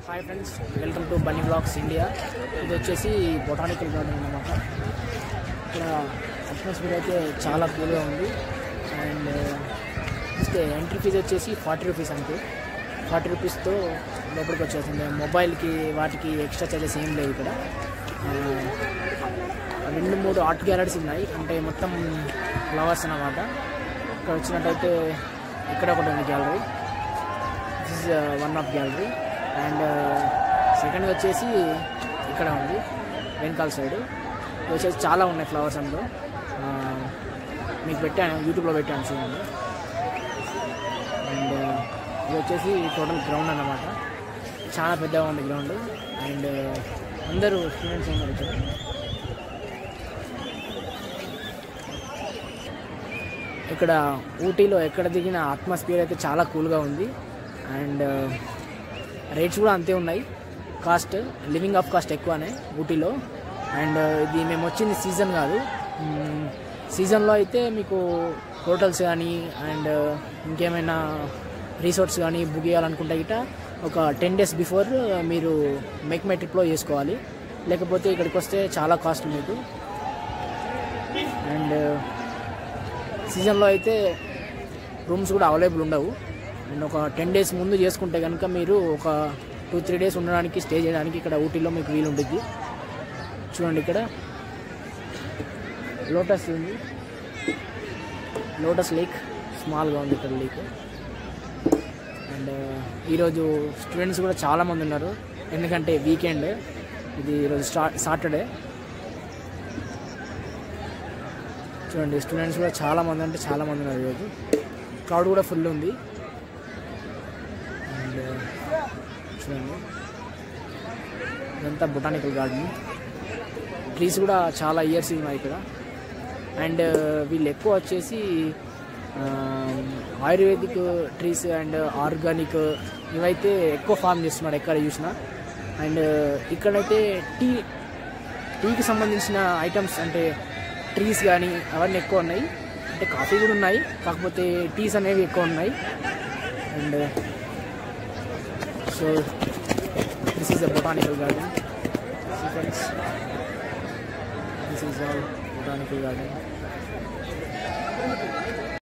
hi friends welcome to Bunny blogs India ఇది వచ్చేసి botanical garden అన్నమాట ఇక్కడ అట్మాస్ఫియర్ అయితే చాలా కూల్గా ఉంది అండ్ జస్ట్ ఎంట్రీ ఫీజు వచ్చేసి ఫార్టీ రూపీస్ అంతే ఫార్టీ రూపీస్తో లోపలికి వచ్చేసింది మొబైల్కి వాటికి ఎక్స్ట్రా చార్జెస్ ఏం లేవు ఇక్కడ ఆ, రెండు మూడు ఆర్ట్ గ్యాలరీస్ ఉన్నాయి అంటే మొత్తం ఫ్లవర్స్ అన్నమాట ఇక్కడ వచ్చినట్టయితే ఇక్కడ ఒకటి ఉంది gallery this is one of gallery and second వచ్చేసి ఇక్కడ ఉంది వెనకాల సైడ్ ఇది వచ్చేసి చాలా ఉన్నాయి ఫ్లవర్స్ అందులో ఆ, మీకు పెట్టాను యూట్యూబ్లో పెట్టాను చూడండి అండ్ ఇది వచ్చేసి టోటల్ గ్రౌండ్ అన్నమాట చాలా పెద్దగా ఉంది గ్రౌండ్ అండ్ అందరూ స్టూడెంట్స్ ఉన్నారు ఇక్కడ ఇక్కడ ఊటీలో ఎక్కడ దిగిన అట్మాస్ఫియర్ అయితే చాలా కూల్గా ఉంది అండ్ రేట్స్ కూడా అంతే ఉన్నాయి కాస్ట్ లివింగ్ ఆఫ్ కాస్ట్ ఎక్కువనే ఊటీలో అండ్ ఇది మేము వచ్చింది సీజన్ కాదు సీజన్లో అయితే మీకు హోటల్స్ కానీ అండ్ ఇంకేమైనా రిసార్ట్స్ కానీ బుక్ చేయాలనుకుంటే గిట్ట ఒక టెన్ డేస్ బిఫోర్ మీరు మేక్ మై ట్రిప్లో చేసుకోవాలి లేకపోతే ఇక్కడికి వస్తే చాలా కాస్ట్ మీకు అండ్ సీజన్లో అయితే రూమ్స్ కూడా అవైలబుల్ ఉండవు అండ్ ఒక టెన్ డేస్ ముందు చేసుకుంటే కనుక మీరు ఒక టూ త్రీ డేస్ ఉండడానికి స్టే చేయడానికి ఇక్కడ ఊటీలో మీకు వీలు ఉంటుంది చూడండి ఇక్కడ లోటస్ ఉంది లోటస్ లేక్ స్మాల్గా ఉంది ఇక్కడ లేక్ అండ్ ఈరోజు స్టూడెంట్స్ కూడా చాలామంది ఉన్నారు ఎందుకంటే వీకెండ్ ఇది ఈరోజు స్టా సాటర్డే చూడండి స్టూడెంట్స్ కూడా చాలా మంది అంటే చాలా మంది ఉన్నారు ఈరోజు క్రౌడ్ కూడా ఫుల్ ఉంది అండ్ చూడండి ఇదంతా బొటానికల్ గార్డెన్ ట్రీస్ కూడా చాలా ఇయర్స్ ఉన్నాయి ఇక్కడ అండ్ వీళ్ళు ఎక్కువ వచ్చేసి ఆ, ఆయుర్వేదిక్ ట్రీస్ అండ్ ఆర్గానిక్ ఇవైతే ఎక్కువ ఫామ్ చేస్తున్నారు ఎక్కడ చూసినా అండ్ ఇక్కడైతే టీ టీకి సంబంధించిన ఐటమ్స్ అంటే ట్రీస్ కానీ అవన్నీ ఎక్కువ ఉన్నాయి అంటే కాఫీ కూడా ఉన్నాయి కాకపోతే టీస్ అనేవి ఎక్కువ ఉన్నాయి and so this is a botanical garden friends this is all botanical garden